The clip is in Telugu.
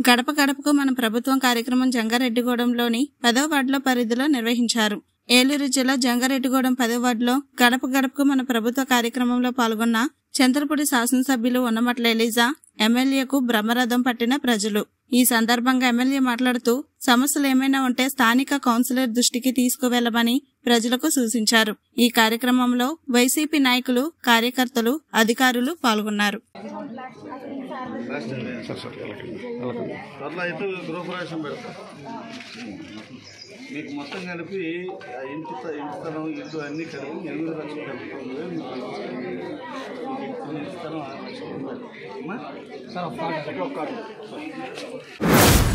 గడప గడపకు మన ప్రభుత్వం కార్యక్రమం జంగారెడ్డిగూడెంలోని పదవ వార్డులో పరిధిలో నిర్వహించారు ఏలూరు జిల్లా జంగారెడ్డిగూడెం పదవ వార్డులో గడప గడపకు మన ప్రభుత్వ కార్యక్రమంలో పాల్గొన్న చంద్రపూడి శాసనసభ్యులు ఉన్నమట్ల ఎలీజా ఎమ్మెల్యేకు బ్రహ్మరథం పట్టిన ప్రజలు ఈ సందర్భంగా ఎమ్మెల్యే మాట్లాడుతూ సమస్యలు ఏమైనా ఉంటే స్థానిక కౌన్సిలర్ దృష్టికి తీసుకువెళ్లమని ప్రజలకు సూచించారు ఈ కార్యక్రమంలో వైసీపీ నాయకులు కార్యకర్తలు అధికారులు పాల్గొన్నారు త్వరలో అయితే గృహప్రవేశం పెడతాం మీకు మొత్తం కలిపి ఆ ఇంటి స్థ- ఇంటి స్థలం ఇల్లు అన్నీ కలిపి ఎనిమిది లక్షల డెబ్బై తొమ్మిది వేలు మీకు ఇస్తాను. మీకు ఇంటి స్థలం ఆరు లక్షల రూపాయలు అమ్మా?